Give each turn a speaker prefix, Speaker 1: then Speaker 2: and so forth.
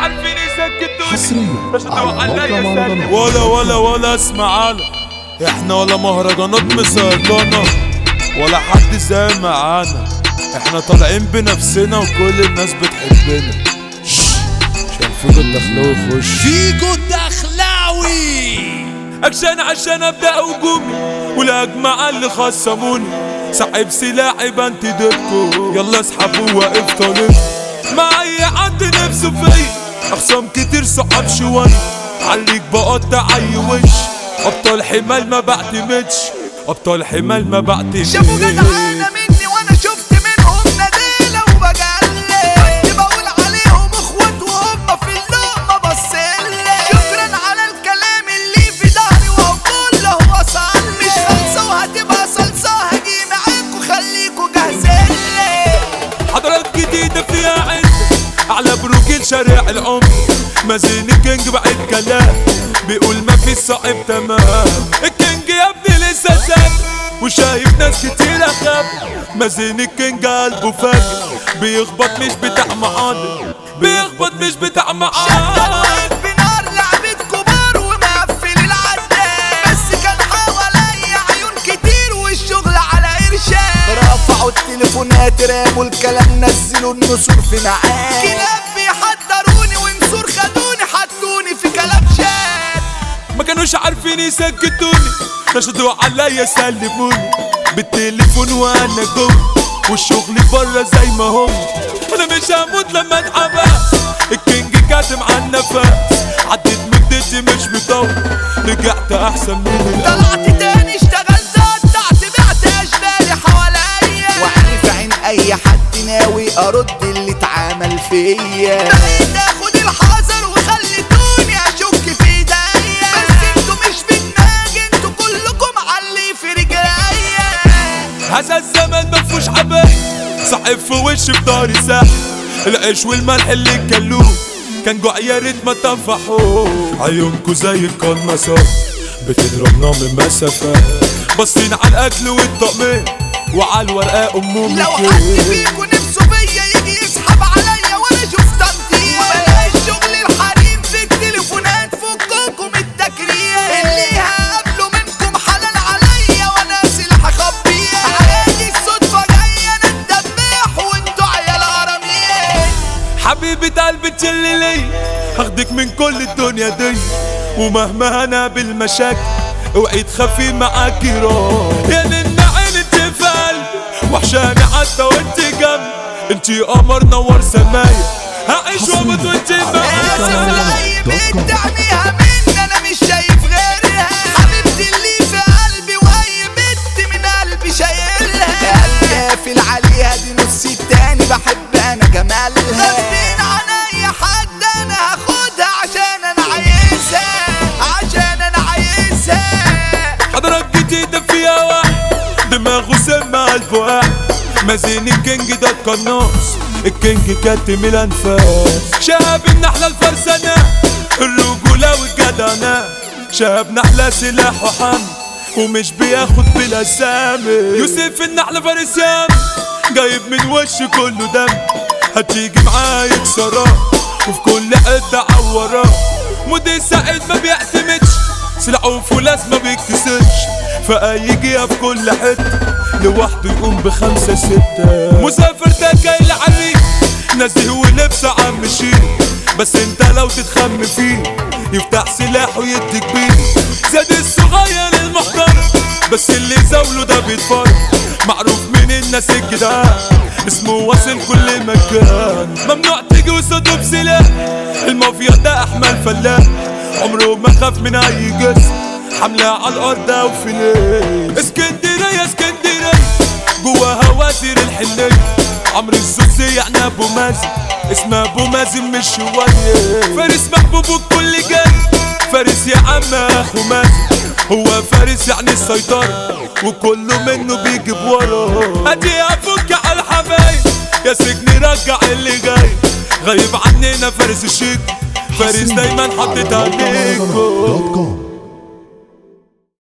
Speaker 1: عارفين يسكتوني
Speaker 2: حصريا
Speaker 1: بس
Speaker 2: على
Speaker 1: ادوا عليا
Speaker 2: موقع
Speaker 1: سلم
Speaker 2: مهرجانات
Speaker 3: ولا ولا ولا اسمع على احنا ولا مهرجانات مسيطرة ولا حد زي معانا احنا طالعين بنفسنا وكل الناس بتحبنا شش، عشان فيجو الدخلاوي يخش
Speaker 4: فيجو الدخلاوي
Speaker 3: اكشن عشان ابدا هجومي والاجمع اللي خصموني سحب سلاحي بنت ضدكم يلا اسحبوا واقف طالب مع اي حد نفسه فيا اخصام كتير صحاب شوية عليك بقطع اي وش ابطال حمال ما بعتمدش ابطال حمال ما بعتمدش
Speaker 4: شافوا جدعانة مني وانا شفت منهم ندالة وبجلد كنت بقول عليهم اخوات وهم في اللقمة بصلي شكرا على الكلام اللي في ظهري وهو كله وصل مش خلصة وهتبقى صلصة هجي معاكوا خليكوا جاهزين لي
Speaker 3: حضارات جديدة فيها عند على بروجين شارع العمر مازين الكينج بعد كلام بيقول ما في صاحب تمام الكينج يا ابني لسه ساكت وشايف ناس كتير اخاف مازين الكينج قلبه فاكر بيخبط مش بتاع معاضل بيخبط مش بتاع معاضل
Speaker 4: واقف بنار لعبة كبار ومقفل العداد بس كان حواليا عيون كتير والشغل على قرشان رفعوا التليفونات راموا الكلام نزلوا النسور في معاد كلاب بيحضروني ونسور خدوني حطوني في كلام شاد
Speaker 3: ما كانوش عارفين يسكتوني نشدوا عليا سلموني بالتليفون وانا جوه والشغل بره زي ما هو انا مش هموت لما اتحبس الكينج كاتم على النفس عديت مدتي مش مطول رجعت احسن من الاول
Speaker 4: طلعت تاني اشتغلت قطعت بعت اشبالي حواليا وعيني في عين اي حد ناوي ارد اللي اتعمل فيا بقيت اخد الحذر وخليتوني اشك في ايديا بس انتوا مش في دماغي انتوا كلكم علي في رجليا
Speaker 3: هذا الزمن مفهوش حبايب صاحب في وشي في داري ساحل العيش والملح اللي كلوه كان جوع يا ريت ما تنفحوه عيونكو زي القناصات بتضربنا من مسافات باصين على الاكل والطقمين وعلى الورقه امهم
Speaker 4: لو حد فيكوا نفسه فيا يجي يسحب عليا وانا اشوف تنطيط بلاش شغل الحريم في التليفونات فكوكم التكريم اللي هقابله منكم حلال عليا وانا سلاح اخبيه عادي الصدفه جايه انا الدباح وانتوا عيال هرميين
Speaker 3: حبيبة قلبي تشلي لي هاخدك من كل الدنيا دي ومهما انا بالمشاكل اوعي تخافي معاكي روح يا نن عين انت في قلبي وحشاني حتى وانت جنبي انت قمر نور سمايا هعيش واموت وانت معايا
Speaker 4: اي بنت عينيها مني انا مش شايف غيرها حبيبتي اللي في قلبي واي بنت من قلبي شايلها قلبي قافل عليها دي نص التاني بحب انا جمالها غصبين عن اي حد انا هاخدها عشان انا عايزها عشان انا عايزها
Speaker 3: حضرات جديدة فيها واحد دماغه سما قلبه واحد مازين الكينج ده القناص الكينج كاتم الانفاس شاب النحلة الفرسانة الرجولة والجدعنة شاب نحلة سلاح وحمل ومش بياخد بلا سامي يوسف النحلة فارس يام جايب من وش كله دم هتيجي معاه يكسراه وفي كل حتة عوراه مدير سعيد ما بيعتمدش سلعه فولاس ما بيتكسرش فأي جهة في كل حتة لوحده يقوم بخمسة ستة مسافر ده جاي لعميق نزه ولبس عم شيل بس انت لو تتخم فيه يفتح سلاح ويديك بيه زاد الصغير المحترم بس اللي زاوله ده بيتفرج معروف من الناس الجدعان اسمه واصل كل مكان ممنوع تيجي وصده بسلاح المافيا ده احمد فلاح عمره ما خاف من اي جسم حملة على الارض او في ليل اسكندرية اسكندرية جواها وزير الحنية عمرو الزوزي يعني ابو مازن اسمه ابو مازن مش شوية فارس محبوب الكل جاي فارس يا عم اخو مازن هو فارس يعني السيطرة وكله منه بيجيب وراه ادي افك على الحبايب يا سجن رجع اللي جاي غايب عننا فارس الشيك فارس دايما حطيت عليكم
Speaker 2: دوت كوم